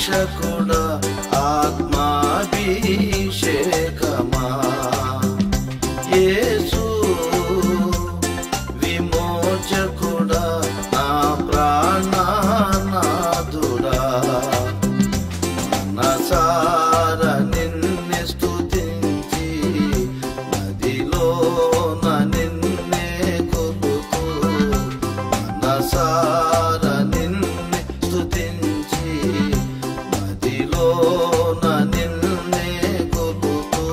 రక్షకుడా ఆత్మాభిషేకమా యేసు విమోచకుడా నా ప్రాణనాథుడా మనసార నిన్ను స్తుతించి నదిలోన నిన్నే కొలుతూ మనసార నిన్ను స్తుతించి నదిలోన నిన్నే కొలుతూ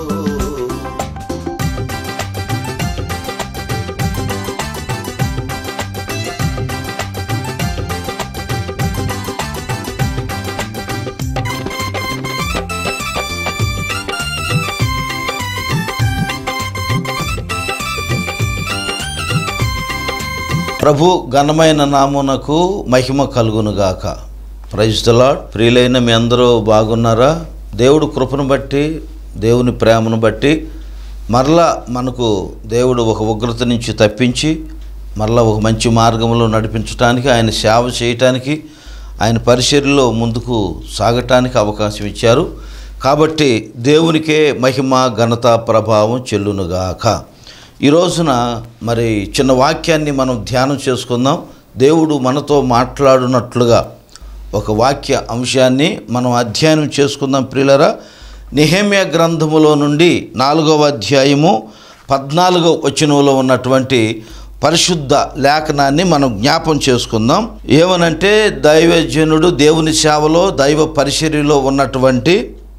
ప్రభు ఘనమైన నామునకు మహిమ కలుగునుగాక ప్రైజ్ ద లార్డ్ ప్రియులైన మీ అందరూ బాగున్నారా దేవుడు కృపను బట్టి దేవుని ప్రేమను బట్టి మరలా మనకు దేవుడు ఒక ఉగ్రత నుంచి తప్పించి మరలా ఒక మంచి మార్గంలో నడిపించడానికి ఆయన సేవ చేయటానికి ఆయన పరిచర్యలో ముందుకు సాగటానికి అవకాశం ఇచ్చారు కాబట్టి దేవునికే మహిమ ఘనత ప్రభావం చెల్లునుగాక ఈ రోజున మరి చిన్న వాక్యాన్ని మనం ధ్యానం చేసుకుందాం దేవుడు మనతో మాట్లాడునట్లుగా ఒక వాక్య అంశాన్ని మనం అధ్యయనం చేసుకుందాం ప్రియులరా నిహేమ్య గ్రంథములో నుండి నాలుగవ అధ్యాయము పద్నాలుగవ వచనంలో ఉన్నటువంటి పరిశుద్ధ లేఖనాన్ని మనం జ్ఞాపం చేసుకుందాం ఏమనంటే దైవజనుడు దేవుని సేవలో దైవ పరిచర్యలో ఉన్నటువంటి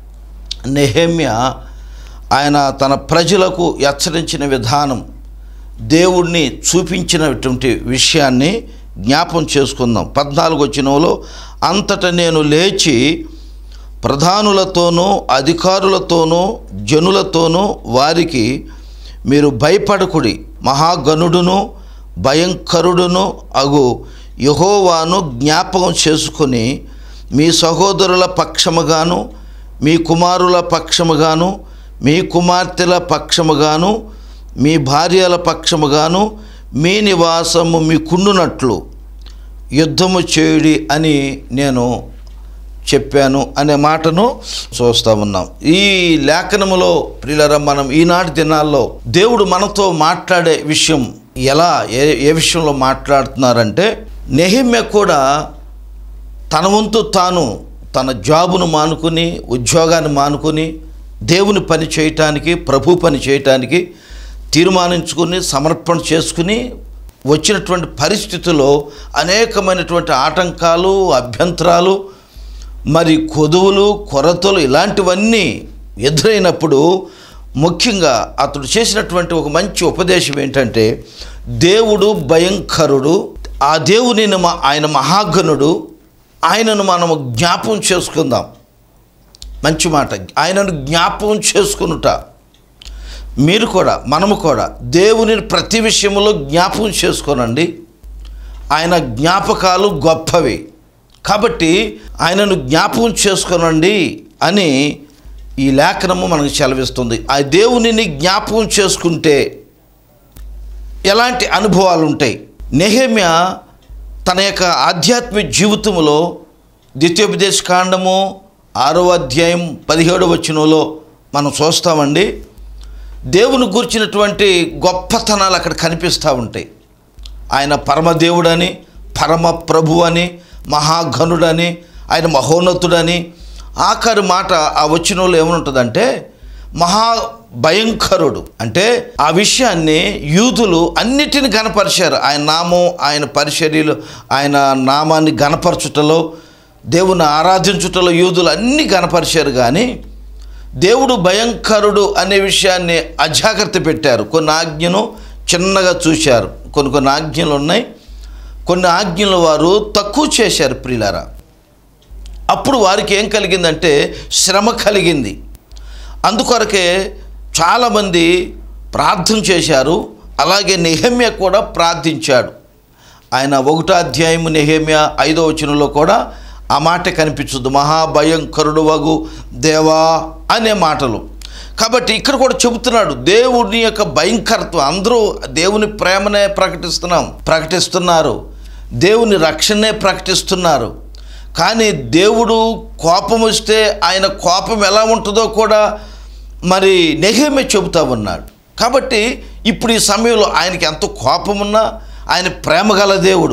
నెహమ్య ఆయన తన ప్రజలకు హెచ్చరించిన విధానం దేవుణ్ణి చూపించినటువంటి విషయాన్ని జ్ఞాపం చేసుకుందాం పద్నాలుగు వచ్చినలో అంతట నేను లేచి ప్రధానులతోనూ అధికారులతోనూ జనులతోనూ వారికి మీరు భయపడకుడి మహాగణుడును భయంకరుడును అగు యహోవాను జ్ఞాపకం చేసుకొని మీ సహోదరుల పక్షముగాను మీ కుమారుల పక్షముగాను మీ కుమార్తెల పక్షముగాను మీ భార్యల పక్షముగాను మీ నివాసము మీకుండునట్లు యుద్ధము చేయుడి అని నేను చెప్పాను అనే మాటను చూస్తూ ఉన్నాం ఈ లేఖనములో ప్రియులరా మనం ఈనాటి దినాల్లో దేవుడు మనతో మాట్లాడే విషయం ఎలా ఏ ఏ విషయంలో మాట్లాడుతున్నారంటే నెహిమ్య కూడా తన వంతు తాను తన జాబును మానుకుని ఉద్యోగాన్ని మానుకుని దేవుని పని చేయటానికి ప్రభు పని చేయటానికి తీర్మానించుకుని సమర్పణ చేసుకుని వచ్చినటువంటి పరిస్థితుల్లో అనేకమైనటువంటి ఆటంకాలు అభ్యంతరాలు మరి కొదువులు కొరతలు ఇలాంటివన్నీ ఎదురైనప్పుడు ముఖ్యంగా అతడు చేసినటువంటి ఒక మంచి ఉపదేశం ఏంటంటే దేవుడు భయంకరుడు ఆ దేవుని మ- ఆయన మహాగణుడు ఆయనను మనము జ్ఞాపం చేసుకుందాం మంచి మాట ఆయనను జ్ఞాపకం చేసుకునుట మీరు కూడా మనము కూడా దేవుని ప్రతి విషయంలో జ్ఞాపకం చేసుకోనండి ఆయన జ్ఞాపకాలు గొప్పవి కాబట్టి ఆయనను జ్ఞాపకం చేసుకోనండి అని ఈ లేఖనము మనకు సెలవిస్తుంది ఆ దేవునిని జ్ఞాపకం చేసుకుంటే ఎలాంటి అనుభవాలు ఉంటాయి నెహమ్య తన యొక్క ఆధ్యాత్మిక జీవితంలో ద్వితీయోపదేశ కాండము ఆరో అధ్యాయం పదిహేడవ వచనంలో మనం చూస్తామండి దేవుని గురించినటువంటి గొప్పతనాలు అక్కడ కనిపిస్తూ ఉంటాయి ఆయన పరమదేవుడని పరమ ప్రభు అని మహాఘనుడని ఆయన మహోన్నతుడని ఆఖరి మాట ఆ వచనంలో ఏమనుంటుందంటే మహా భయంకరుడు అంటే ఆ విషయాన్ని యూదులు అన్నిటిని గనపరిచారు ఆయన నామం ఆయన పరిచర్యలు ఆయన నామాన్ని గనపరచుటలో దేవుని ఆరాధించుటలో యూదులు అన్నీ గనపరిచారు కానీ దేవుడు భయంకరుడు అనే విషయాన్ని అజాగ్రత్త పెట్టారు కొన్ని ఆజ్ఞను చిన్నగా చూశారు కొన్ని కొన్ని ఆజ్ఞలు ఉన్నాయి కొన్ని ఆజ్ఞలు వారు తక్కువ చేశారు ప్రియులారా అప్పుడు వారికి ఏం కలిగిందంటే శ్రమ కలిగింది అందుకొరకే చాలామంది ప్రార్థన చేశారు అలాగే నెహమ్య కూడా ప్రార్థించాడు ఆయన ఒకటో అధ్యాయము నెహమ్య ఐదో వచనంలో కూడా ఆ మాట కనిపించదు మహాభయంకరుడు వగు దేవా అనే మాటలు కాబట్టి ఇక్కడ కూడా చెబుతున్నాడు దేవుని యొక్క భయంకరత్వం అందరూ దేవుని ప్రేమనే ప్రకటిస్తున్నాం ప్రకటిస్తున్నారు దేవుని రక్షణనే ప్రకటిస్తున్నారు కానీ దేవుడు కోపం వస్తే ఆయన కోపం ఎలా ఉంటుందో కూడా మరి నెహమే చెబుతా ఉన్నాడు కాబట్టి ఇప్పుడు ఈ సమయంలో ఆయనకి ఎంత కోపం ఉన్నా ఆయన ప్రేమగల దేవుడు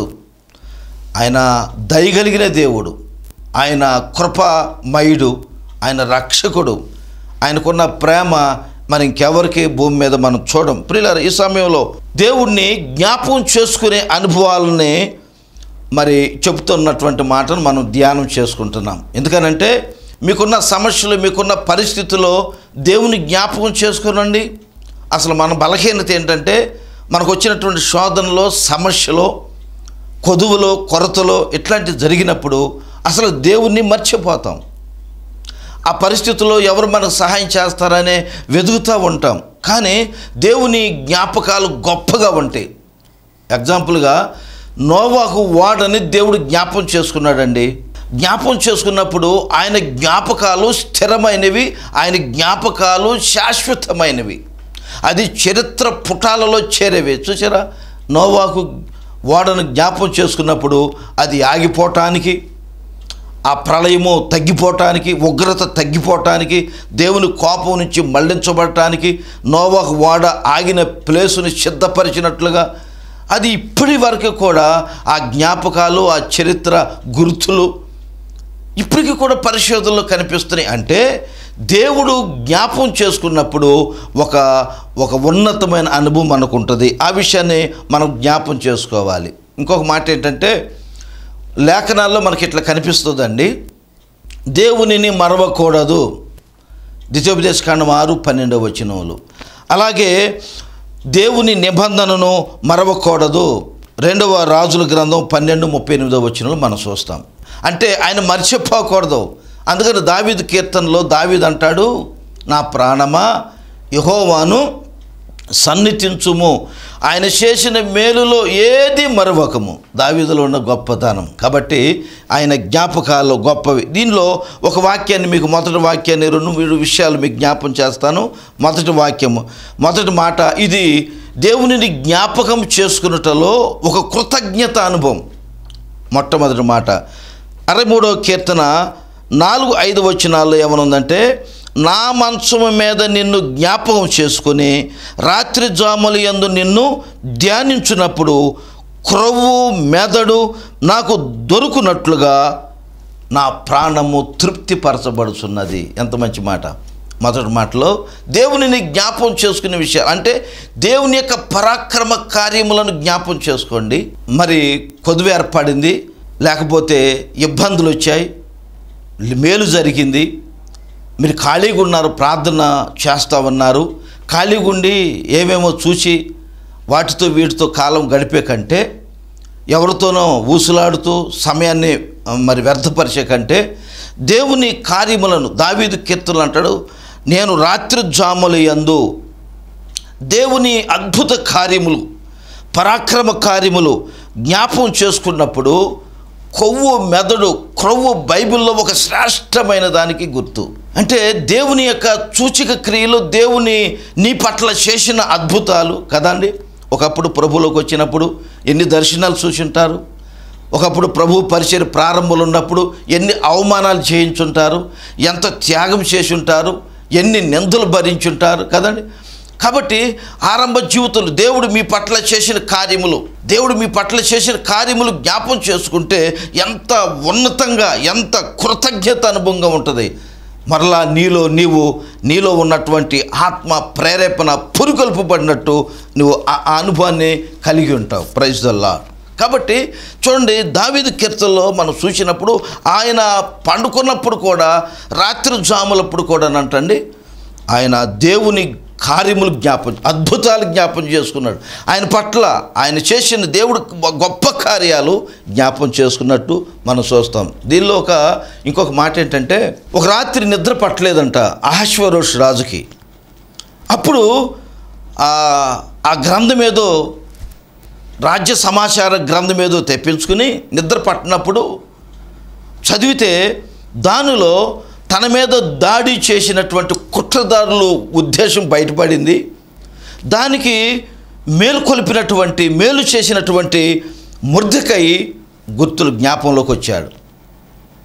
ఆయన దయగలిగిన దేవుడు ఆయన కృపమయుడు ఆయన రక్షకుడు ఆయనకున్న ప్రేమ మరి ఇంకెవరికి భూమి మీద మనం చూడం ప్రియులారు ఈ సమయంలో దేవుణ్ణి జ్ఞాపకం చేసుకునే అనుభవాలని మరి చెబుతున్నటువంటి మాటను మనం ధ్యానం చేసుకుంటున్నాం ఎందుకనంటే మీకున్న సమస్యలు మీకున్న పరిస్థితుల్లో దేవుని జ్ఞాపకం చేసుకునండి అసలు మన బలహీనత ఏంటంటే మనకు వచ్చినటువంటి శోధనలో సమస్యలో కొదువులో కొరతలో ఇట్లాంటివి జరిగినప్పుడు అసలు దేవుణ్ణి మర్చిపోతాం ఆ పరిస్థితుల్లో ఎవరు మనకు సహాయం చేస్తారనే వెతుకుతూ ఉంటాం కానీ దేవుని జ్ఞాపకాలు గొప్పగా ఉంటాయి ఎగ్జాంపుల్గా నోవాకు వాడని దేవుడు జ్ఞాపం చేసుకున్నాడండి జ్ఞాపం చేసుకున్నప్పుడు ఆయన జ్ఞాపకాలు స్థిరమైనవి ఆయన జ్ఞాపకాలు శాశ్వతమైనవి అది చరిత్ర పుటాలలో చేరేవి చూసారా నోవాకు వాడను జ్ఞాపం చేసుకున్నప్పుడు అది ఆగిపోవటానికి ఆ ప్రళయము తగ్గిపోవటానికి ఉగ్రత తగ్గిపోవటానికి దేవుని కోపం నుంచి మళ్లించబడటానికి నోవాకు వాడ ఆగిన ప్లేసుని సిద్ధపరిచినట్లుగా అది ఇప్పటి వరకు కూడా ఆ జ్ఞాపకాలు ఆ చరిత్ర గుర్తులు ఇప్పటికీ కూడా పరిశోధనలో కనిపిస్తున్నాయి అంటే దేవుడు జ్ఞాపం చేసుకున్నప్పుడు ఒక ఒక ఉన్నతమైన అనుభవం మనకు ఉంటుంది ఆ విషయాన్ని మనం జ్ఞాపం చేసుకోవాలి ఇంకొక మాట ఏంటంటే లేఖనాల్లో మనకి ఇట్లా కనిపిస్తుందండి దేవునిని మరవకూడదు ద్వితీయోపదేశ కాండం ఆరు పన్నెండవ వచనములు అలాగే దేవుని నిబంధనను మరవకూడదు రెండవ రాజుల గ్రంథం పన్నెండు ముప్పై ఎనిమిదవ వచనంలో మనం చూస్తాం అంటే ఆయన మర్చిపోకూడదు అందుకని దావీదు కీర్తనలో దావీదు అంటాడు నా ప్రాణమా యహోవాను సన్నిధించుము ఆయన చేసిన మేలులో ఏది మరవకము దావీదులో ఉన్న గొప్పతనం కాబట్టి ఆయన జ్ఞాపకాలు గొప్పవి దీనిలో ఒక వాక్యాన్ని మీకు మొదటి వాక్యాన్ని రెండు మూడు విషయాలు మీకు జ్ఞాపం చేస్తాను మొదటి వాక్యము మొదటి మాట ఇది దేవునిని జ్ఞాపకం చేసుకున్నటలో ఒక కృతజ్ఞత అనుభవం మొట్టమొదటి మాట అరవై మూడవ కీర్తన నాలుగు ఐదు వచనాల్లో ఏమనుందంటే నా మంచము మీద నిన్ను జ్ఞాపకం చేసుకొని రాత్రి జాములు యందు నిన్ను ధ్యానించినప్పుడు క్రొవ్వు మెదడు నాకు దొరుకునట్లుగా నా ప్రాణము తృప్తిపరచబడుచున్నది ఎంత మంచి మాట మొదటి మాటలో దేవునిని జ్ఞాపం చేసుకునే విషయాలు అంటే దేవుని యొక్క పరాక్రమ కార్యములను జ్ఞాపం చేసుకోండి మరి కొదువు ఏర్పడింది లేకపోతే ఇబ్బందులు వచ్చాయి మేలు జరిగింది మీరు ఖాళీగా ఉన్నారు ప్రార్థన చేస్తూ ఉన్నారు ఖాళీగా ఉండి ఏమేమో చూసి వాటితో వీటితో కాలం గడిపే కంటే ఎవరితోనో ఊసులాడుతూ సమయాన్ని ఆ, మరి వ్యర్థపరిచే కంటే దేవుని కార్యములను దావీదు కీర్తనలు అంటాడు నేను రాత్రి జాములు యందు దేవుని అద్భుత కార్యములు పరాక్రమ కార్యములు జ్ఞాపం చేసుకున్నప్పుడు కొవ్వు మెదడు క్రొవ్వు బైబిల్లో ఒక శ్రేష్టమైన దానికి గుర్తు అంటే దేవుని యొక్క సూచిక క్రియలు దేవుని నీ పట్ల చేసిన అద్భుతాలు కదండి ఒకప్పుడు ప్రభులోకి వచ్చినప్పుడు ఎన్ని దర్శనాలు చూసింటారు ఒకప్పుడు ప్రభు పరిచయ ప్రారంభంలో ఉన్నప్పుడు ఎన్ని అవమానాలు చేయించుంటారు ఎంత త్యాగం చేసి ఉంటారు ఎన్ని నిందలు భరించుంటారు కదండి కాబట్టి ఆరంభ జీవితంలో దేవుడు మీ పట్ల చేసిన కార్యములు దేవుడు మీ పట్ల చేసిన కార్యములు జ్ఞాపం చేసుకుంటే ఎంత ఉన్నతంగా ఎంత కృతజ్ఞత అనుభవంగా ఉంటుంది మరలా నీలో నీవు నీలో ఉన్నటువంటి ఆత్మ ప్రేరేపణ పురుకొల్పబడినట్టు నువ్వు ఆ ఆ అనుభవాన్ని కలిగి ఉంటావు ప్రైజ్ దల్లా కాబట్టి చూడండి దావీదు కీర్తనలో మనం చూసినప్పుడు ఆయన పండుకున్నప్పుడు కూడా రాత్రి జాములప్పుడు కూడా అంటండి ఆయన దేవుని కార్యములు జ్ఞాపం అద్భుతాలు జ్ఞాపం చేసుకున్నాడు ఆయన పట్ల ఆయన చేసిన దేవుడు గొప్ప కార్యాలు జ్ఞాపం చేసుకున్నట్టు మనం చూస్తాం దీనిలో ఒక ఇంకొక మాట ఏంటంటే ఒక రాత్రి నిద్ర పట్టలేదంట అహశ్వరోష్ రాజుకి అప్పుడు ఆ ఆ గ్రంథం ఏదో రాజ్య సమాచార గ్రంథం ఏదో తెప్పించుకుని నిద్ర పట్టినప్పుడు చదివితే దానిలో తన మీద దాడి చేసినటువంటి కుట్రదారులు ఉద్దేశం బయటపడింది దానికి మేలుకొల్పినటువంటి మేలు చేసినటువంటి ముర్ధకై గుర్తులు జ్ఞాపంలోకి వచ్చాడు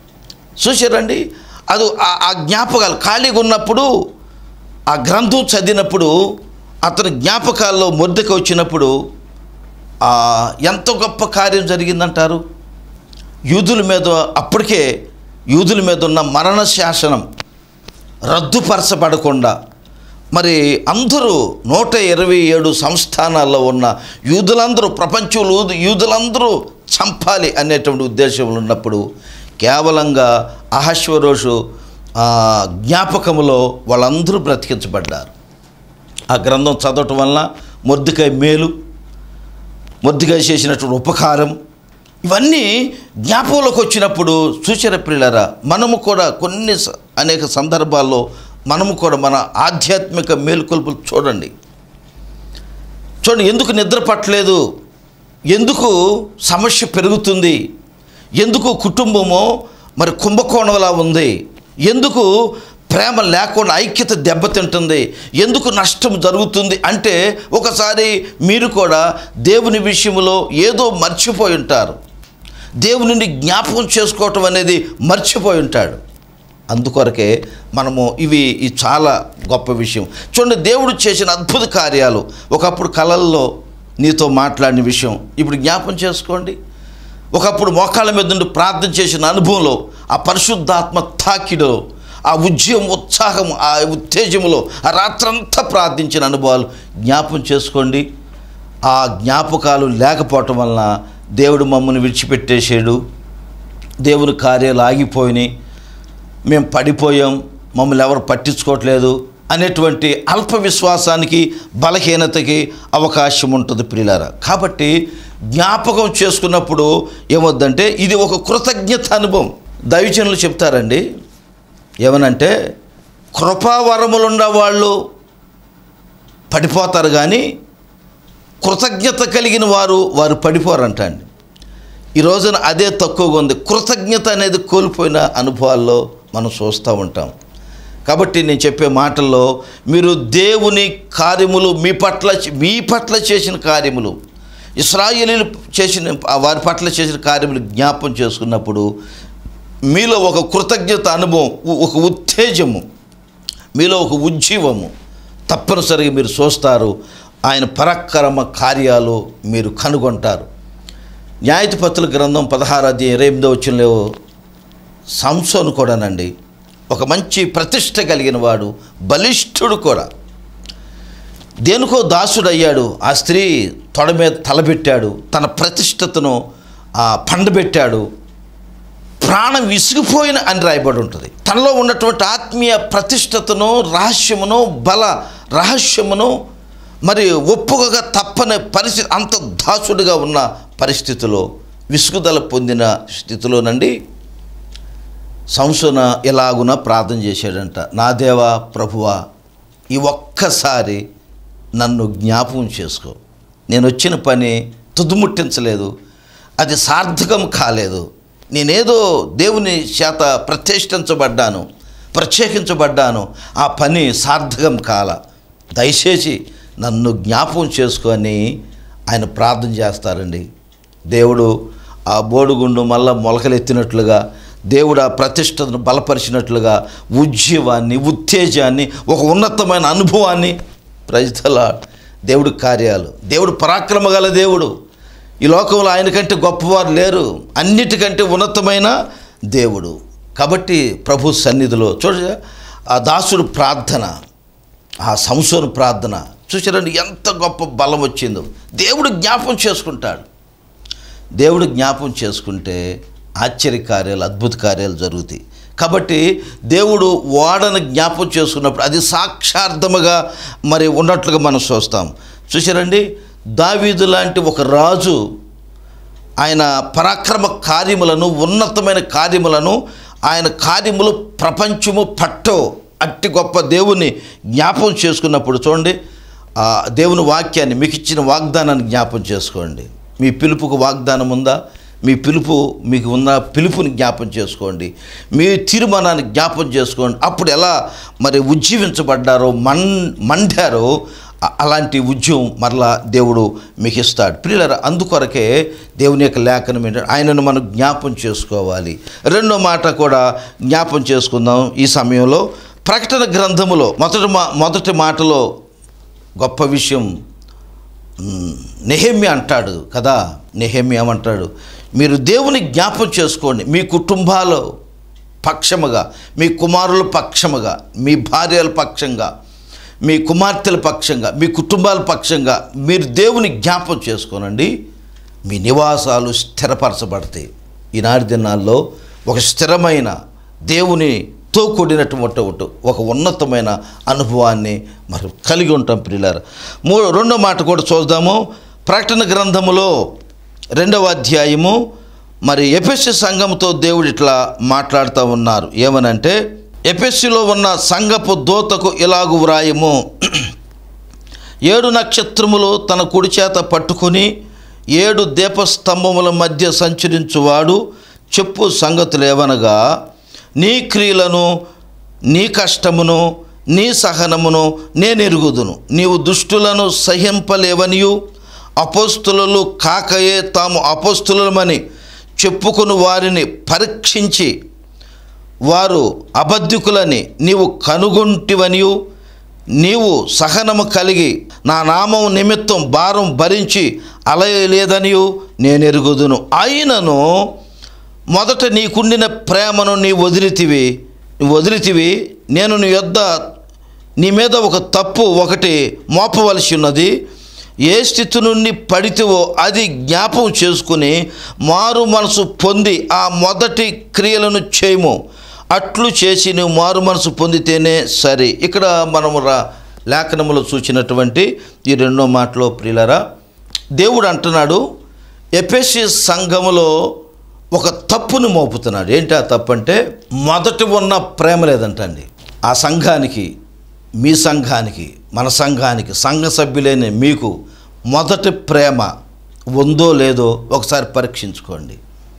చూసారండి అది ఆ- ఆ జ్ఞాపకాలు ఖాళీగా ఉన్నప్పుడు ఆ గ్రంథం చదివినప్పుడు అతని జ్ఞాపకాల్లో మొద్దక వచ్చినప్పుడు ఆ, ఎంత గొప్ప కార్యం జరిగిందంటారు యూదుల మీద అప్పటికే యూదుల మీద ఉన్న మరణ శాసనం రద్దుపరచబడకుండా మరి అందరూ నూట ఇరవై ఏడు సంస్థానాల్లో ఉన్న యూదులందరూ ప్రపంచంలో యూదు- యూదులందరూ చంపాలి అనేటువంటి ఉద్దేశంలో ఉన్నప్పుడు కేవలంగా అహశ్వరోషు ఆ, జ్ఞాపకములో వాళ్ళందరూ బ్రతికించబడ్డారు ఆ గ్రంథం చదవటం వలన మొద్దుకాయ మేలు మొద్దుగా చేసినటువంటి ఉపకారం ఇవన్నీ జ్ఞాపకంలోకి వచ్చినప్పుడు సూచన ప్రియులరా మనము కూడా కొన్ని స- అనేక సందర్భాల్లో మనము కూడా మన ఆధ్యాత్మిక మేలుకొల్పులు చూడండి చూడండి ఎందుకు నిద్ర పట్టలేదు ఎందుకు సమస్య పెరుగుతుంది ఎందుకు కుటుంబము మరి కుంభకోణంలా ఉంది ఎందుకు ప్రేమ లేకుండా ఐక్యత దెబ్బతింటుంది ఎందుకు నష్టం జరుగుతుంది అంటే ఒకసారి మీరు కూడా దేవుని విషయంలో ఏదో మర్చిపోయి ఉంటారు దేవునిని జ్ఞాపకం చేసుకోవటం అనేది మర్చిపోయి ఉంటాడు అందుకొరకే మనము ఇవి ఇది చాలా గొప్ప విషయం చూడండి దేవుడు చేసిన అద్భుత కార్యాలు ఒకప్పుడు కళల్లో నీతో మాట్లాడిన విషయం ఇప్పుడు జ్ఞాపం చేసుకోండి ఒకప్పుడు మోకాళ్ళ మీద నుండి ప్రార్థన చేసిన అనుభవంలో ఆ పరిశుద్ధాత్మ తాకిడిలో ఆ ఉద్యమం ఉత్సాహం ఆ ఉత్తేజములో ఆ రాత్రంతా ప్రార్థించిన అనుభవాలు జ్ఞాపం చేసుకోండి ఆ జ్ఞాపకాలు లేకపోవటం వలన దేవుడు మమ్మల్ని విడిచిపెట్టేసాడు దేవుని కార్యాలు ఆగిపోయినాయి మేము పడిపోయాం మమ్మల్ని ఎవరు పట్టించుకోవట్లేదు అనేటువంటి అల్ప విశ్వాసానికి బలహీనతకి అవకాశం ఉంటుంది ప్రియులారా కాబట్టి జ్ఞాపకం చేసుకున్నప్పుడు ఏమొద్దంటే ఇది ఒక కృతజ్ఞత అనుభవం దైవజనులు చెప్తారండి ఏమనంటే కృపావరములున్న వాళ్ళు పడిపోతారు కానీ కృతజ్ఞత కలిగిన వారు వారు పడిపోరంట అండి ఈ రోజున అదే తక్కువగా ఉంది కృతజ్ఞత అనేది కోల్పోయిన అనుభవాల్లో మనం చూస్తూ ఉంటాం కాబట్టి నేను చెప్పే మాటల్లో మీరు దేవుని కార్యములు మీ పట్ల మీ పట్ల చేసిన కార్యములు ఇస్రాయేలీలు చేసిన ఆ వారి పట్ల చేసిన కార్యములు జ్ఞాపం చేసుకున్నప్పుడు మీలో ఒక కృతజ్ఞత అనుభవం ఉ- ఒక ఉత్తేజము మీలో ఒక ఉజ్జీవము తప్పనిసరిగా మీరు చూస్తారు ఆయన పరాక్రమ కార్యాలు మీరు కనుగొంటారు న్యాయధిపతుల గ్రంథం పదహారు అధ్యాయం ఇరవై ఎనిమిదో వచ్చినలో సంసోను కూడానండి ఒక మంచి ప్రతిష్ట కలిగిన వాడు బలిష్ఠుడు కూడా దేనికో దాసుడయ్యాడు ఆ స్త్రీ తొడ మీద తలబెట్టాడు తన ప్రతిష్టతను ఆ, పండబెట్టాడు ప్రాణం విసిగిపోయిన అని రాయబడి ఉంటుంది తనలో ఉన్నటువంటి ఆత్మీయ ప్రతిష్టతను రహస్యమును బల రహస్యమును మరి ఒప్పుకోగా తప్పని పరిస్థితి అంత దాసుడిగా ఉన్న పరిస్థితిలో విసుగుదల పొందిన స్థితిలోనండి సంసోన ఎలాగున ప్రార్థన చేశాడంట నా దేవా ప్రభువా ఈ ఒక్కసారి నన్ను జ్ఞాపకం చేసుకో నేను వచ్చిన పని తుదుముట్టించలేదు అది సార్థకం కాలేదు నేనేదో దేవుని చేత ప్రతిష్ఠించబడ్డాను ప్రత్యేకించబడ్డాను ఆ పని సార్థకం కాల దయచేసి నన్ను జ్ఞాపకం చేసుకొని ఆయన ప్రార్థన చేస్తారండి దేవుడు ఆ బోడుగుండు మళ్ళా మొలకలెత్తినట్లుగా దేవుడు ఆ ప్రతిష్టను బలపరిచినట్లుగా ఉజ్జీవాన్ని ఉత్తేజాన్ని ఒక ఉన్నతమైన అనుభవాన్ని ప్రజల దేవుడి కార్యాలు దేవుడు పరాక్రమ గల దేవుడు ఈ లోకంలో ఆయన కంటే గొప్పవారు లేరు అన్నిటికంటే ఉన్నతమైన దేవుడు కాబట్టి ప్రభు సన్నిధిలో చూడ ఆ దాసుడు ప్రార్థన ఆ సంసోను ప్రార్థన చూసారండి ఎంత గొప్ప బలం వచ్చిందో దేవుడు జ్ఞాపం చేసుకుంటాడు దేవుడు జ్ఞాపం చేసుకుంటే ఆశ్చర్య కార్యాలు అద్భుత కార్యాలు జరుగుతాయి కాబట్టి దేవుడు ఓడను జ్ఞాపం చేసుకున్నప్పుడు అది సాక్షార్థముగా మరి ఉన్నట్లుగా మనం చూస్తాం చూసారండి దావీదు లాంటి ఒక రాజు ఆయన పరాక్రమ కార్యములను ఉన్నతమైన కార్యములను ఆయన కార్యములు ప్రపంచము పట్టో అట్టి గొప్ప దేవుని జ్ఞాపం చేసుకున్నప్పుడు చూడండి ఆ దేవుని వాక్యాన్ని మీకు ఇచ్చిన వాగ్దానాన్ని జ్ఞాపం చేసుకోండి మీ పిలుపుకు వాగ్దానం ఉందా మీ పిలుపు మీకు ఉన్న పిలుపుని జ్ఞాపం చేసుకోండి మీ తీర్మానాన్ని జ్ఞాపం చేసుకోండి అప్పుడు ఎలా మరి ఉజ్జీవించబడ్డారో మన్ మండారో అ- అలాంటి ఉద్యమం మరలా దేవుడు మీకు ఇస్తాడు పిల్లల అందుకొరకే దేవుని యొక్క లేఖనం ఏంటంటే ఆయనను మనం జ్ఞాపం చేసుకోవాలి రెండో మాట కూడా జ్ఞాపం చేసుకుందాం ఈ సమయంలో ప్రకటన గ్రంథములో మొదటి మా మొదటి మాటలో గొప్ప విషయం మ్, నెహెమ్య అంటాడు కదా నెహెమ్య ఏమంటాడు మీరు దేవుని జ్ఞాపం చేసుకోండి మీ కుటుంబాలు పక్షముగా మీ కుమారుల పక్షముగా మీ భార్యల పక్షంగా మీ కుమార్తెల పక్షంగా మీ కుటుంబాల పక్షంగా మీరు దేవుని జ్ఞాపం చేసుకోనండి మీ నివాసాలు స్థిరపరచబడతాయి ఈనాటి దినాల్లో ఒక స్థిరమైన దేవునితో కూడినటువంటి ఒకటి ఒక ఉన్నతమైన అనుభవాన్ని మరి కలిగి ఉంటాం ప్రియులారు మూ రెండో మాట కూడా చూద్దాము ప్రకటన గ్రంథములో రెండవ అధ్యాయము మరి ఎఫెస్సి సంఘంతో దేవుడు ఇట్లా మాట్లాడుతూ ఉన్నారు ఏమనంటే ఎఫెస్సిలో ఉన్న సంఘపు దోతకు ఇలాగు వ్రాయము ఏడు నక్షత్రములు తన కుడి చేత పట్టుకొని ఏడు దీపస్తంభముల మధ్య సంచరించువాడు చెప్పు సంగతులు ఏవనగా నీ క్రియలను నీ కష్టమును నీ సహనమును నేను ఎరుగుదును నీవు దుష్టులను సహింపలేవనియు అపోస్తులు కాకయే తాము అపోస్తులమని చెప్పుకుని వారిని పరీక్షించి వారు అబద్ధికులని నీవు కనుగొంటివనియు నీవు సహనము కలిగి నా నామం నిమిత్తం భారం భరించి అలయలేదనియు నేను ఎరుగుదును అయినను మొదట నీకుండిన ప్రేమను నీ వదిలితివి నువ్వు వదిలితివి నేను నీ యొద్ద నీ మీద ఒక తప్పు ఒకటి మోపవలసి ఉన్నది ఏ స్థితి నుండి పడితివో అది జ్ఞాపం చేసుకుని మారు మనసు పొంది ఆ మొదటి క్రియలను చేయము అట్లు చేసి నువ్వు మారు మనసు పొందితేనే సరే ఇక్కడ మనము రా లేఖనములో చూసినటువంటి ఈ రెండో మాటలో ప్రియులరా దేవుడు అంటున్నాడు ఎపెసి సంఘములో ఒక తప్పును మోపుతున్నాడు ఏంటి ఆ తప్పు అంటే మొదట ఉన్న ప్రేమ లేదంటండి ఆ సంఘానికి మీ సంఘానికి మన సంఘానికి సంఘ సభ్యులైన మీకు మొదటి ప్రేమ ఉందో లేదో ఒకసారి పరీక్షించుకోండి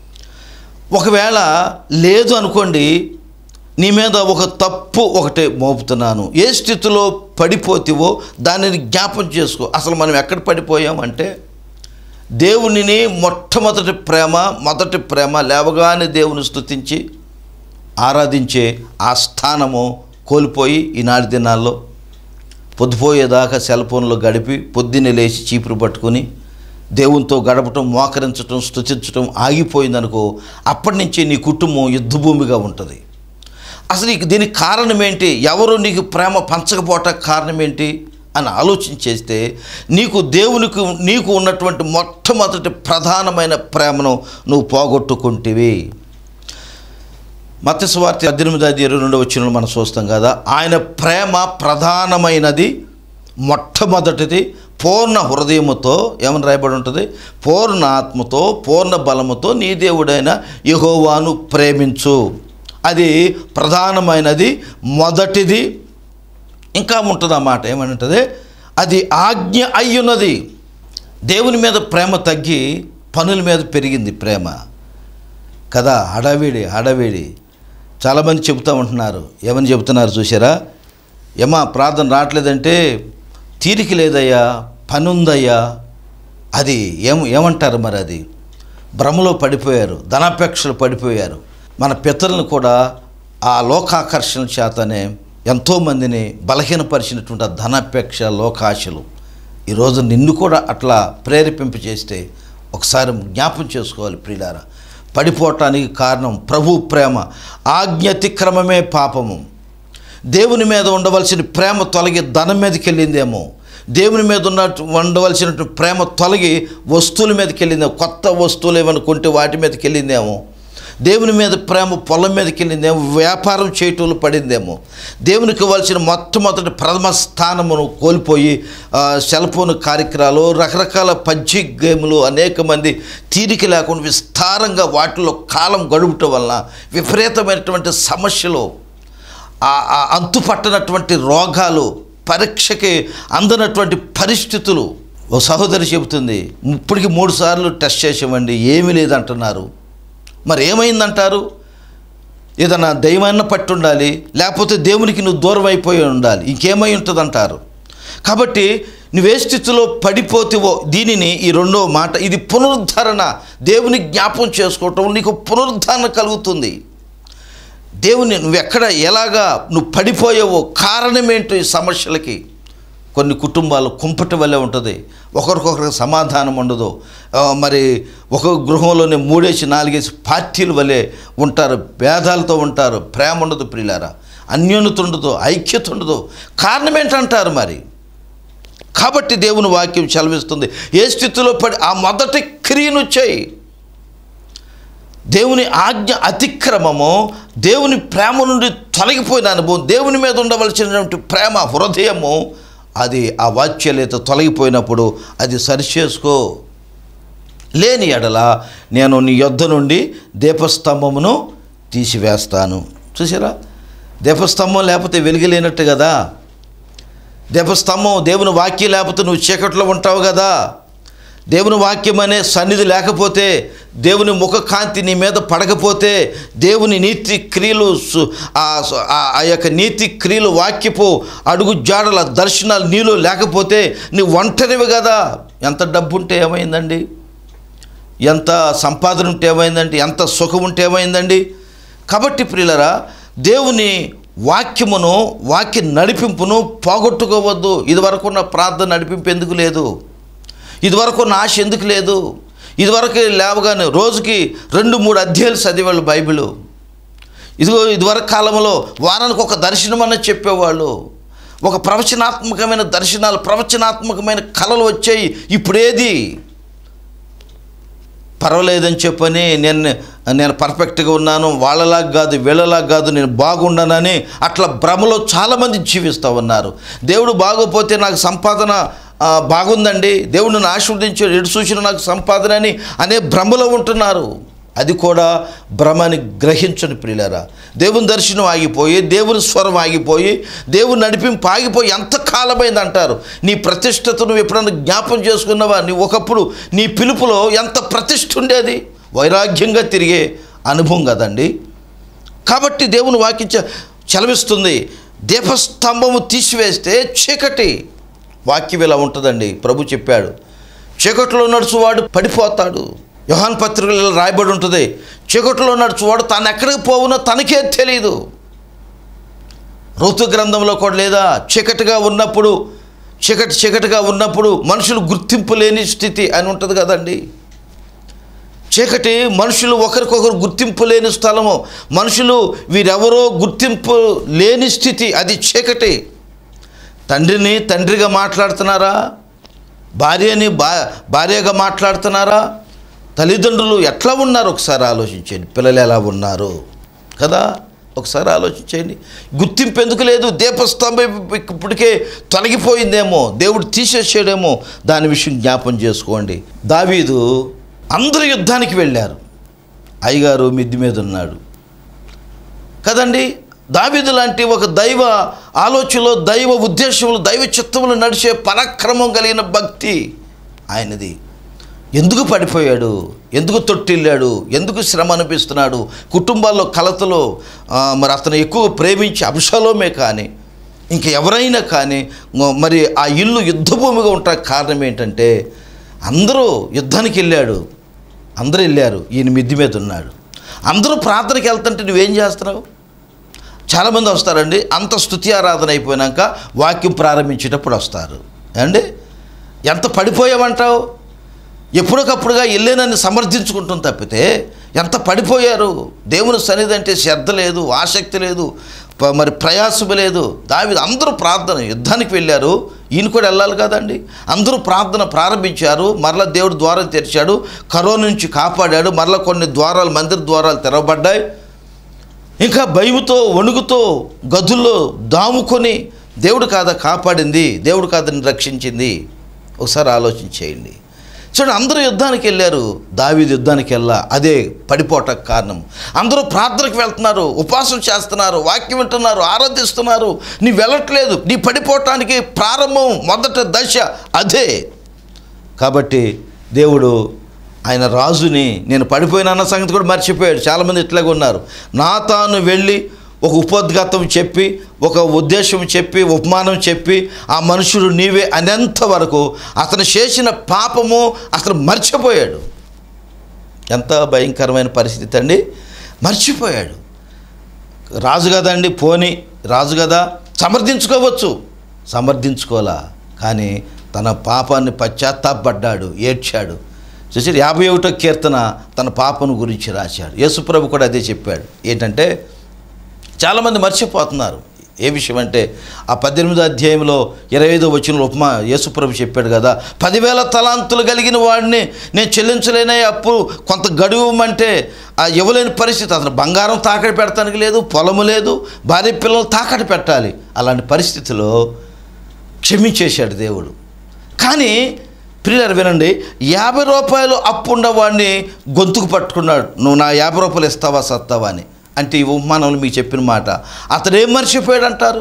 ఒకవేళ లేదు అనుకోండి నీ మీద ఒక తప్పు ఒకటే మోపుతున్నాను ఏ స్థితిలో పడిపోతివో దానిని జ్ఞాపం చేసుకో అసలు మనం ఎక్కడ పడిపోయామంటే దేవునిని మొట్టమొదటి ప్రేమ మొదటి ప్రేమ లేవగానే దేవుని స్తుతించి ఆరాధించే ఆ స్థానము కోల్పోయి ఈనాటి దినాల్లో పొద్దుపోయేదాకా సెల్ ఫోన్లో గడిపి పొద్దున్నే లేచి చీపురు పట్టుకుని దేవునితో గడపటం మోకరించటం స్తుతించటం ఆగిపోయిందనుకో అప్పటి నుంచి నీ కుటుంబం యుద్ధభూమిగా ఉంటుంది అసలు నీకు దీనికి కారణం ఏంటి ఎవరు నీకు ప్రేమ పంచకపోవటానికి కారణం ఏంటి అని ఆలోచన చేస్తే నీకు దేవునికి నీకు ఉన్నటువంటి మొట్టమొదటి ప్రధానమైన ప్రేమను నువ్వు పోగొట్టుకుంటివి మత్స్యవార్త పద్దెనిమిది అది ఇరవై రెండు వచ్చిన మనం చూస్తాం కదా ఆయన ప్రేమ ప్రధానమైనది మొట్టమొదటిది పూర్ణ హృదయముతో ఏమని రాయబడి ఉంటుంది పూర్ణ ఆత్మతో పూర్ణ బలముతో నీ దేవుడైన యహోవాను ప్రేమించు అది ప్రధానమైనది మొదటిది ఇంకా ఉంటుంది ఆ మాట ఏమని ఉంటుంది అది ఆజ్ఞ అయ్యున్నది దేవుని మీద ప్రేమ తగ్గి పనుల మీద పెరిగింది ప్రేమ కదా హడావిడి హడావిడి చాలామంది చెబుతూ ఉంటున్నారు ఏమని చెబుతున్నారు చూసారా ఏమా ప్రార్థన రావట్లేదంటే తీరిక లేదయ్యా పని ఉందయ్యా అది ఏం ఏమంటారు మరి అది భ్రమలో పడిపోయారు ధనాపేక్షలు పడిపోయారు మన పితరులను కూడా ఆ లోకాకర్షణ చేతనే ఎంతోమందిని బలహీనపరిచినటువంటి ఆ ధనాపేక్ష లోకాశలు ఈరోజు నిన్ను కూడా అట్లా ప్రేరేపింప చేస్తే ఒకసారి జ్ఞాపం చేసుకోవాలి ప్రియులారా పడిపోవటానికి కారణం ప్రభు ప్రేమ ఆజ్ఞతిక్రమమే పాపము దేవుని మీద ఉండవలసిన ప్రేమ తొలగి ధనం మీదకి వెళ్ళిందేమో దేవుని మీద ఉన్న ఉండవలసిన ప్రేమ తొలగి వస్తువుల మీదకి వెళ్ళిందేమో కొత్త వస్తువులు ఏమైనా కొంటే వాటి మీదకి వెళ్ళిందేమో దేవుని మీద ప్రేమ పొలం మీదకి వెళ్ళిందేమో వ్యాపారం చేయటంలో పడిందేమో దేవునికి ఇవ్వాల్సిన మొట్టమొదటి ప్రథమ స్థానమును కోల్పోయి ఆ, సెల్ ఫోన్ కార్యక్రమాలు రకరకాల పబ్జి గేములు అనేక మంది తీరిక లేకుండా విస్తారంగా వాటిలో కాలం గడుపుట వలన విపరీతమైనటువంటి సమస్యలు ఆ ఆ అంతుపట్టనటువంటి రోగాలు పరీక్షకి అందనటువంటి పరిస్థితులు ఓ సహోదరి చెబుతుంది ఇప్పటికి మూడు సార్లు టెస్ట్ చేసామండి ఏమీ లేదంటున్నారు మరి ఏమైందంటారు ఏదన్నా దైవాన్న పట్టి ఉండాలి లేకపోతే దేవునికి నువ్వు దూరం అయిపోయి ఉండాలి ఇంకేమై ఉంటుంది అంటారు కాబట్టి నువ్వే స్థితిలో పడిపోతేవో దీనిని ఈ రెండో మాట ఇది పునరుద్ధరణ దేవుని జ్ఞాపం చేసుకోవటం నీకు పునరుద్ధరణ కలుగుతుంది దేవుని నువ్వు ఎక్కడ ఎలాగా నువ్వు పడిపోయావో కారణమేంటో ఈ సమస్యలకి కొన్ని కుటుంబాలు కుంపటి వల్లే ఉంటుంది ఒకరికొకరికి సమాధానం ఉండదు ఆ, మరి ఒక గృహంలోనే మూడేసి నాలుగేసి పార్టీల వల్లే ఉంటారు భేదాలతో ఉంటారు ప్రేమ ఉండదు ప్రియులారా అన్యోన్యత ఉండదు ఐక్యత ఉండదు కారణం ఏంటంటారు మరి కాబట్టి దేవుని వాక్యం సెలవిస్తుంది ఏ స్థితిలో పడి ఆ మొదటి క్రియను చేయి దేవుని ఆజ్ఞ అతిక్రమము దేవుని ప్రేమ నుండి తొలగిపోయిన అనుభవం దేవుని మీద ఉండవలసినటువంటి ప్రేమ హృదయము అది ఆ వాచ్యలేత తొలగిపోయినప్పుడు అది సరిచేసుకో లేని ఎడల నేను నీ యొద్ద నుండి దీపస్తంభమును తీసివేస్తాను చూసారా దీపస్తంభం లేకపోతే వెలుగులేనట్టు కదా దీపస్తంభం దేవుని వాక్యం లేకపోతే నువ్వు చీకట్లో ఉంటావు కదా దేవుని వాక్యం అనే సన్నిధి లేకపోతే దేవుని ముఖ కాంతి నీ మీద పడకపోతే దేవుని నీతి క్రియలు సు- ఆ స- ఆ- ఆ యొక్క నీతి క్రియలు వాక్యపు అడుగు జాడల దర్శనాలు నీలో లేకపోతే నీ ఒంటరివి కదా ఎంత డబ్బు ఉంటే ఏమైందండి ఎంత సంపాదన ఉంటే ఏమైందండి ఎంత సుఖం ఉంటే ఏమైందండి కాబట్టి ప్రియులరా దేవుని వాక్యమును వాక్య నడిపింపును పోగొట్టుకోవద్దు ఇదివరకు ఉన్న ప్రార్థన నడిపింపు ఎందుకు లేదు ఇదివరకు ఉన్న ఆశ ఎందుకు లేదు ఇదివరకు లేవగానే రోజుకి రెండు మూడు అధ్యాయులు చదివేవాళ్ళు బైబిల్ ఇదిగో ఇదివరకు కాలంలో వారానికి ఒక దర్శనం అన్నది చెప్పేవాళ్ళు ఒక ప్రవచనాత్మకమైన దర్శనాలు ప్రవచనాత్మకమైన కళలు వచ్చాయి ఇప్పుడేది పర్వాలేదని చెప్పని నేను నేను పర్ఫెక్ట్గా ఉన్నాను వాళ్ళలాగా కాదు వీళ్ళలాగా కాదు నేను బాగున్నానని అట్లా భ్రమలో చాలామంది జీవిస్తూ ఉన్నారు దేవుడు బాగోపోతే నాకు సంపాదన ఆ, బాగుందండి దేవుడు నన్ను ఆశీర్వదించాడు ఎటు చూసిన నాకు సంపాదన అని అనే భ్రమలో ఉంటున్నారు అది కూడా భ్రమని గ్రహించని ప్రియులారా దేవుని దర్శనం ఆగిపోయి దేవుని స్వరం ఆగిపోయి దేవుని నడిపింపు ఆగిపోయి ఎంత కాలమైంది అంటారు నీ ప్రతిష్టత నువ్వు ఎప్పుడన్నా జ్ఞాపం చేసుకున్నావా నీ ఒకప్పుడు నీ పిలుపులో ఎంత ప్రతిష్ఠ ఉండేది వైరాగ్యంగా తిరిగే అనుభవం కదండి కాబట్టి దేవుని వాక్యం చె- చలవిస్తుంది దీపస్తంభము తీసివేస్తే చీకటి వాక్యం ఇలా ఉంటుందండి ప్రభు చెప్పాడు చీకట్లో నడుచువాడు పడిపోతాడు యోహాన్ పత్రికలలో రాయబడి ఉంటుంది చీకట్లో నడుచువాడు తాను ఎక్కడికి పోవునో తనకే తెలియదు ఋతు గ్రంథంలో కూడా లేదా చీకటిగా ఉన్నప్పుడు చీకటి చీకటిగా ఉన్నప్పుడు మనుషులు గుర్తింపు లేని స్థితి అని ఉంటుంది కదండి చీకటి మనుషులు ఒకరికొకరు గుర్తింపు లేని స్థలము మనుషులు వీరెవరో గుర్తింపు లేని స్థితి అది చీకటి తండ్రిని తండ్రిగా మాట్లాడుతున్నారా భార్యని భా భార్యగా మాట్లాడుతున్నారా తల్లిదండ్రులు ఎట్లా ఉన్నారు ఒకసారి ఆలోచించండి పిల్లలు ఎలా ఉన్నారు కదా ఒకసారి ఆలోచించండి గుర్తింపు ఎందుకు లేదు దీపస్తంభం ఇప్పటికే తొలగిపోయిందేమో దేవుడు తీసేసాడేమో దాని విషయం జ్ఞాపం చేసుకోండి దావీదు అందరూ యుద్ధానికి వెళ్ళారు అయ్యగారు మిద్ది మీద ఉన్నాడు కదండి దావీదు లాంటి ఒక దైవ ఆలోచనలో దైవ ఉద్దేశంలో దైవ చిత్తంలో నడిచే పరాక్రమం కలిగిన భక్తి ఆయనది ఎందుకు పడిపోయాడు ఎందుకు తొట్టిల్లాడు ఎందుకు శ్రమ అనిపిస్తున్నాడు కుటుంబాల్లో కలతలో ఆ, మరి అతను ఎక్కువ ప్రేమించి అంశాలోమే కానీ ఇంక ఎవరైనా కానీ మొ- మరి ఆ ఇల్లు యుద్ధభూమిగా ఉండడానికి కారణం ఏంటంటే అందరూ యుద్ధానికి వెళ్ళాడు అందరూ వెళ్ళారు ఈయన మిద్ది మీద ఉన్నాడు అందరూ ప్రార్థనకి వెళ్తుంటే నువ్వేం చేస్తున్నావు చాలామంది వస్తారండి అంత స్థుతి ఆరాధన అయిపోయినాక వాక్యం ప్రారంభించేటప్పుడు వస్తారు అండి ఎంత పడిపోయామంటావు ఎప్పటికప్పుడుగా వెళ్ళేనని సమర్థించుకుంటాం తప్పితే ఎంత పడిపోయారు దేవుని సన్నిధి అంటే శ్రద్ధ లేదు ఆసక్తి లేదు ప- మరి ప్రయాసం లేదు దావి అందరూ ప్రార్థన యుద్ధానికి వెళ్ళారు ఈయన కూడా వెళ్ళాలి కదండి అందరూ ప్రార్థన ప్రారంభించారు మరలా దేవుడు ద్వారం తెరిచాడు కరోనా నుంచి కాపాడాడు మరలా కొన్ని ద్వారాలు మందిర ద్వారాలు తెరవబడ్డాయి ఇంకా భయముతో వణుకుతో గదుల్లో దాముకొని దేవుడు కాదా కాపాడింది దేవుడు కాదని రక్షించింది ఒకసారి ఆలోచించేయండి చూడండి అందరూ యుద్ధానికి వెళ్ళారు దావీదు యుద్ధానికి వెళ్ళా అదే పడిపోవటానికి కారణం అందరూ ప్రార్థనకు వెళ్తున్నారు ఉపవాసం చేస్తున్నారు వాక్యం వింటున్నారు ఆరాధిస్తున్నారు నీ వెళ్ళట్లేదు నీ పడిపోవటానికి ప్రారంభం మొదట దశ అదే కాబట్టి దేవుడు ఆయన రాజుని నేను పడిపోయిన అన్న సంగతి కూడా మర్చిపోయాడు చాలామంది ఇట్లాగే ఉన్నారు నా తాను వెళ్ళి ఒక ఉపోద్ఘాతం చెప్పి ఒక ఉద్దేశం చెప్పి ఉపమానం చెప్పి ఆ మనుషుడు నీవే అనేంత వరకు అతను చేసిన పాపము అతను మర్చిపోయాడు ఎంత భయంకరమైన పరిస్థితి అండి మర్చిపోయాడు రాజు కదండి పోని రాజు కదా సమర్థించుకోవచ్చు సమర్థించుకోలా కానీ తన పాపాన్ని పశ్చాత్తాపడ్డాడు ఏడ్చాడు చూసారు యాభై ఒకటో కీర్తన తన పాపను గురించి రాశాడు యేసుప్రభు కూడా అదే చెప్పాడు ఏంటంటే చాలామంది మర్చిపోతున్నారు ఏ విషయం అంటే ఆ పద్దెనిమిదో అధ్యాయంలో ఇరవై ఐదో వచ్చిన ఉపమా యేసుప్రభు చెప్పాడు కదా పదివేల తలాంతులు కలిగిన వాడిని నేను చెల్లించలేనే అప్పు కొంత గడువు అంటే ఆ ఇవ్వలేని పరిస్థితి అతను బంగారం తాకడి పెడతానికి లేదు పొలము లేదు భార్య పిల్లలు తాకడి పెట్టాలి అలాంటి పరిస్థితిలో క్షమించేశాడు దేవుడు కానీ ప్రియులారు వినండి యాభై రూపాయలు అప్పు ఉన్నవాడిని గొంతుకు పట్టుకున్నాడు నువ్వు నా యాభై రూపాయలు ఇస్తావా సత్తావా అని అంటే ఈ ఉపమానంలో మీకు చెప్పిన మాట అతడు ఏం మర్చిపోయాడు అంటారు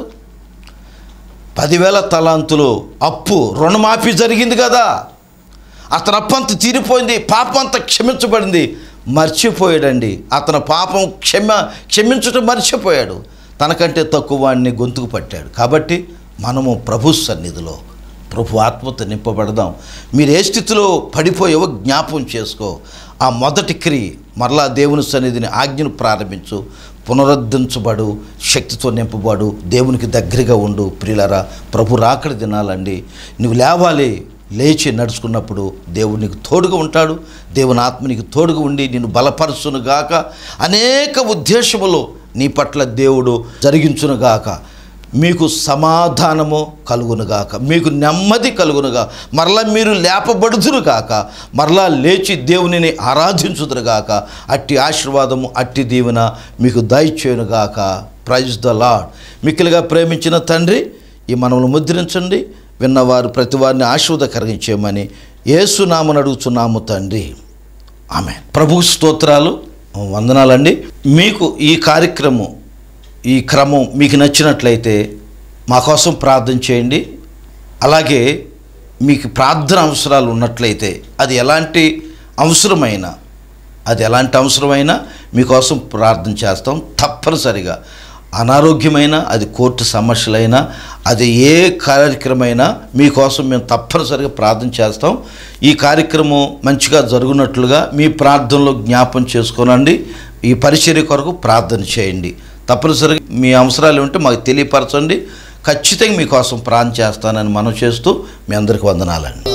పదివేల తలాంతులు అప్పు రుణమాఫీ జరిగింది కదా అతని అప్పంత తీరిపోయింది పాపం అంతా క్షమించబడింది మర్చిపోయాడండి అతని పాపం క్షమ క్షమించడం మర్చిపోయాడు తనకంటే తక్కువ వాడిని గొంతుకు పట్టాడు కాబట్టి మనము ప్రభు సన్నిధిలో ప్రభు ఆత్మతో నింపబడదాం మీరు ఏ స్థితిలో పడిపోయావో జ్ఞాపం చేసుకో ఆ మొదటి క్రియ మరలా దేవుని సన్నిధిని ఆజ్ఞను ప్రారంభించు పునరుద్ధరించబడు శక్తితో నింపబడు దేవునికి దగ్గరగా ఉండు ప్రియులరా ప్రభు రాకడి తినాలండి నువ్వు లేవాలి లేచి నడుచుకున్నప్పుడు దేవుడు నీకు తోడుగా ఉంటాడు దేవుని ఆత్మ నీకు తోడుగా ఉండి నిన్ను బలపరుచునుగాక అనేక ఉద్దేశములు నీ పట్ల దేవుడు జరిగించునుగాక మీకు సమాధానము కలుగునుగాక మీకు నెమ్మది కలుగునుగా మరలా మీరు లేపబడుదురుగాక మరలా లేచి దేవునిని ఆరాధించుదురుగాక అట్టి ఆశీర్వాదము అట్టి దీవెన మీకు దయచేయునుగాక ప్రైజ్ ద లాడ్ మిక్కిలిగా ప్రేమించిన తండ్రి ఈ మనమును ముద్రించండి విన్నవారు ప్రతి వారిని ఆశీర్వదకరంగా చేయమని ఏసునామని అడుగుతున్నాము తండ్రి ఆమె ప్రభు స్తోత్రాలు వందనాలండి మీకు ఈ కార్యక్రమం ఈ క్రమం మీకు నచ్చినట్లయితే మా కోసం ప్రార్థన చేయండి అలాగే మీకు ప్రార్థన అవసరాలు ఉన్నట్లయితే అది ఎలాంటి అవసరమైనా అది ఎలాంటి అవసరమైనా మీకోసం ప్రార్థన చేస్తాం తప్పనిసరిగా అనారోగ్యమైన అది కోర్టు సమస్యలైనా అది ఏ కార్యక్రమైనా మీకోసం మేము తప్పనిసరిగా ప్రార్థన చేస్తాం ఈ కార్యక్రమం మంచిగా జరుగునట్లుగా మీ ప్రార్థనలో జ్ఞాపం చేసుకోనండి ఈ పరిచర్య కొరకు ప్రార్థన చేయండి తప్పనిసరిగా మీ అవసరాలు ఉంటే మాకు తెలియపరచండి ఖచ్చితంగా మీకోసం ప్రార్థన చేస్తానని మనం చేస్తూ మీ అందరికి వందనాలండి